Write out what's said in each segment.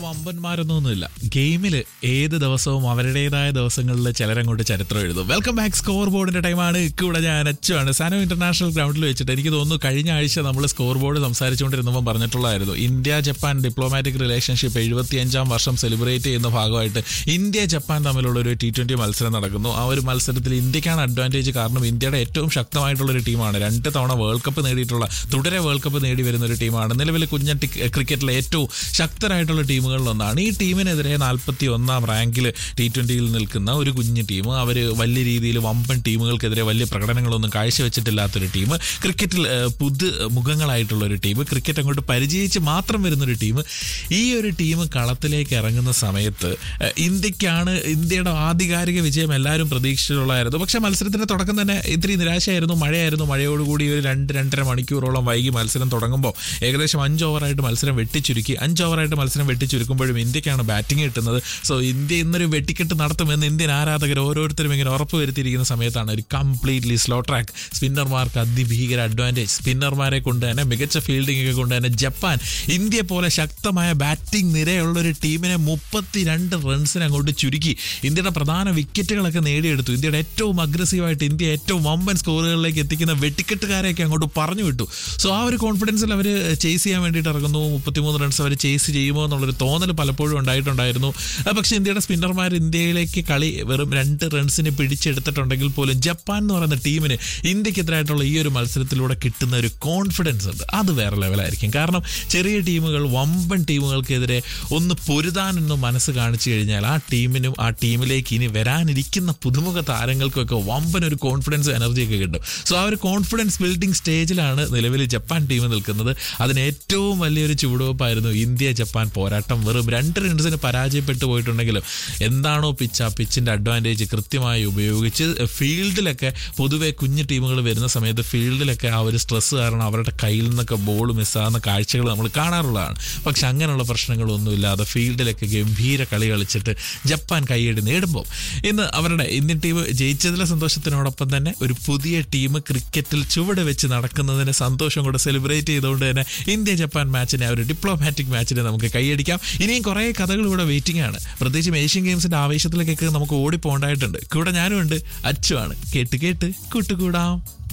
വമ്പന്മാരൊന്നുമില്ല ഗെയിമിൽ ഏത് ദിവസവും അവരുടേതായ ദിവസങ്ങളിൽ ചിലരങ്ങോട്ട് ചരിത്രം എഴുതും വെൽക്കം ബാക്ക് സ്കോർ ബോർഡിന്റെ ടൈമാണ് ഇവിടെ ഞാൻ അച്ചുവാണ് സാനോ ഇന്റർനാഷണൽ ഗ്രൗണ്ടിൽ വെച്ചിട്ട് എനിക്ക് തോന്നുന്നു കഴിഞ്ഞ ആഴ്ച നമ്മൾ സ്കോർ ബോർഡ് സംസാരിച്ചുകൊണ്ടിരുന്നപ്പോൾ പറഞ്ഞിട്ടുള്ളായിരുന്നു ഇന്ത്യ ജപ്പാൻ ഡിപ്ലോമാറ്റിക് റിലേഷൻഷിപ്പ് എഴുപത്തിയഞ്ചാം വർഷം സെലിബ്രേറ്റ് ചെയ്യുന്ന ഭാഗമായിട്ട് ഇന്ത്യ ജപ്പാൻ തമ്മിലുള്ള ഒരു ടി ട്വന്റി മത്സരം നടക്കുന്നു ആ ഒരു മത്സരത്തിൽ ഇന്ത്യക്കാണ് അഡ്വാൻറ്റേജ് കാരണം ഇന്ത്യയുടെ ഏറ്റവും ശക്തമായിട്ടുള്ള ഒരു ടീമാണ് രണ്ട് തവണ വേൾഡ് കപ്പ് നേടിയിട്ടുള്ള തുടരെ വേൾഡ് കപ്പ് നേടി വരുന്ന ഒരു ടീമാണ് നിലവിൽ കുഞ്ഞട്ടി ക്രിക്കറ്റിലെ ഏറ്റവും ശക്തരായിട്ടുള്ള ടീമുകളിലൊന്നാണ് ഈ ടീമിനെതിരെ നാൽപ്പത്തി ഒന്നാം റാങ്കിൽ ടി ട്വന്റിയിൽ നിൽക്കുന്ന ഒരു കുഞ്ഞു ടീം അവർ വലിയ രീതിയിൽ വമ്പൻ ടീമുകൾക്കെതിരെ വലിയ പ്രകടനങ്ങളൊന്നും കാഴ്ചവെച്ചിട്ടില്ലാത്തൊരു ടീം ക്രിക്കറ്റിൽ ഏഹ്, പുതു മുഖങ്ങളായിട്ടുള്ള ഒരു ടീം ക്രിക്കറ്റ് അങ്ങോട്ട് പരിചയിച്ച് മാത്രം വരുന്നൊരു ടീം ഈ ഒരു ടീം കളത്തിലേക്ക് ഇറങ്ങുന്ന സമയത്ത് ഏഹ്, ഇന്ത്യക്കാണ് ഇന്ത്യയുടെ ആധികാരിക വിജയം എല്ലാവരും പ്രതീക്ഷിച്ചിട്ടുള്ളതായിരുന്നു പക്ഷേ മത്സരത്തിന്റെ തുടക്കം തന്നെ ഇത്തിരി നിരാശയായിരുന്നു മഴയായിരുന്നു മഴയോടുകൂടി ഒരു രണ്ട് രണ്ടര മണിക്കൂറോളം വൈകി മത്സരം തുടങ്ങുമ്പോൾ ഏകദേശം അഞ്ച് ഓവറായിട്ട് മത്സരം വെട്ടിച്ചുരുക്കി അഞ്ച് ഓവറായിട്ട് മത്സരം വെട്ടിച്ചുരുക്കുമ്പോഴും ഇന്ത്യക്കാണ് ബാറ്റിംഗ് കിട്ടുന്നത് സോ ഇന്ത്യ ഇന്നൊരു വെട്ടിക്കെട്ട് നടത്തുമെന്ന് ഇന്ത്യൻ ആരാധകർ ഓരോരുത്തരും ഇങ്ങനെ ഉറപ്പ് വരുത്തിയിരിക്കുന്ന സമയത്താണ് ഒരു കംപ്ലീറ്റ്ലി സ്ലോ ട്രാക്ക് സ്പിന്നർമാർക്ക് അതിഭീകര അഡ്വാൻറ്റേജ് സ്പിന്നർമാരെ കൊണ്ട് തന്നെ മികച്ച ഫീൽഡിംഗ് ഒക്കെ കൊണ്ട് തന്നെ ജപ്പാൻ ഇന്ത്യ പോലെ ശക്തമായ ബാറ്റിംഗ് നിരയുള്ള ഒരു ടീമിനെ മുപ്പത്തിരണ്ട് റൺസിന് അങ്ങോട്ട് ചുരുക്കി ഇന്ത്യയുടെ പ്രധാന വിക്കറ്റുകളൊക്കെ നേടിയെടുത്തു ഇന്ത്യയുടെ ഏറ്റവും അഗ്രസീവായിട്ട് ഇന്ത്യ ഏറ്റവും വമ്പൻ സ്കോറുകളിലേക്ക് എത്തിക്കുന്ന വെട്ടിക്കെട്ടുകാരെയൊക്കെ അങ്ങോട്ട് പറഞ്ഞു വിട്ടു സോ ആ ഒരു കോൺഫിഡൻസിൽ അവർ ചേസ് ചെയ്യാൻ വേണ്ടിയിട്ട് ഇറങ്ങുന്നു മുപ്പത്തിമൂന്ന് റൺസ് അവർ ചേസ് ചെയ്യുമോ എന്നുള്ളൊരു തോന്നൽ പലപ്പോഴും ഉണ്ടായിട്ടുണ്ടായിരുന്നു ആ, പക്ഷേ ഇന്ത്യയുടെ സ്പിന്നർമാർ ഇന്ത്യയിലേക്ക് കളി വെറും രണ്ട് റൺസിന് പിടിച്ചെടുത്തിട്ടുണ്ടെങ്കിൽ പോലും ജപ്പാൻ എന്ന് പറയുന്ന ടീമിന് ഇന്ത്യക്കെതിരായിട്ടുള്ള ഈ ഒരു മത്സരത്തിലൂടെ കിട്ടുന്ന ഒരു കോൺഫിഡൻസ് ഉണ്ട് അത് വേറെ ലെവലായിരിക്കും കാരണം ചെറിയ ടീമുകൾ വമ്പൻ ടീമുകൾക്കെതിരെ ഒന്ന് പൊരുതാനൊന്ന് മനസ്സ് കാണിച്ചു കഴിഞ്ഞാൽ ആ ടീമിനും ആ ടീമിലേക്ക് ഇനി വരാനിരിക്കുന്ന പുതുമുഖ താരങ്ങൾക്കൊക്കെ വമ്പൻ ഒരു കോൺഫിഡൻസ് എനർജിയൊക്കെ കിട്ടും സോ ആ ഒരു കോൺഫിഡൻസ് ബിൽഡിംഗ് സ്റ്റേജിലാണ് നിലവിൽ ജപ്പാൻ ടീം നിൽക്കുന്നത് അതിന് ഏറ്റവും വലിയൊരു ചുവടുവെപ്പായിരുന്നു ഇന്ത്യ ജപ്പാൻ പോരാട്ടം വെറും രണ്ട് റൺസിന് പരാജയപ്പെട്ടു പോയിട്ടുണ്ടെങ്കിലും എന്താണോ പിച്ച് ആ പിച്ചിന്റെ അഡ്വാൻറ്റേജ് കൃത്യമായി ഉപയോഗിച്ച് ഫീൽഡിലൊക്കെ പൊതുവെ കുഞ്ഞു ടീമുകൾ വരുന്ന സമയത്ത് ഫീൽഡിലൊക്കെ ആ ഒരു സ്ട്രെസ് കാരണം അവരുടെ കയ്യിൽ നിന്നൊക്കെ ബോൾ മിസ്സാകുന്ന കാഴ്ചകൾ നമ്മൾ കാണാറുള്ളതാണ് പക്ഷെ അങ്ങനെയുള്ള പ്രശ്നങ്ങളൊന്നുമില്ലാതെ ഫീൽഡിലൊക്കെ ഗംഭീര കളി കളിച്ചിട്ട് ജപ്പാൻ കൈയടി നേടുമ്പോൾ ഇന്ന് അവരുടെ ഇന്ത്യൻ ടീം ജയിച്ചതിലെ സന്തോഷത്തിനോടൊപ്പം തന്നെ ഒരു പുതിയ ടീം ക്രിക്കറ്റിൽ ചുവട് വെച്ച് നടക്കുന്നതിന് സന്തോഷം കൂടെ സെലിബ്രേറ്റ് ചെയ്തുകൊണ്ട് തന്നെ ഇന്ത്യ ജപ്പാൻ മാച്ചിനെ ആ ഒരു ഡിപ്ലോമാറ്റിക് മാച്ചിനെ നമുക്ക് കൈയടിക്കാം ഇനിയും കുറേ കഥകൾ ഇവിടെ വെയിറ്റിംഗ് ആണ് പ്രത്യേകിച്ചും ഏഷ്യൻ ഗെയിംസിന്റെ ആവേശത്തിലേക്കൊക്കെ നമുക്ക് ഓടിപ്പോണ്ടായിട്ടുണ്ട് കൂടെ ഞാനും ഉണ്ട് അച്ചുവാണ് കേട്ട് കേട്ട് കൂട്ടുകൂടാം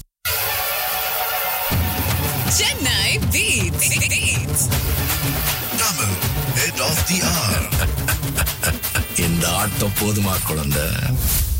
Chennai Beats. Beats. Tamil, head of the hour. இந்த ஆட்டம் போதுமா குழந்தை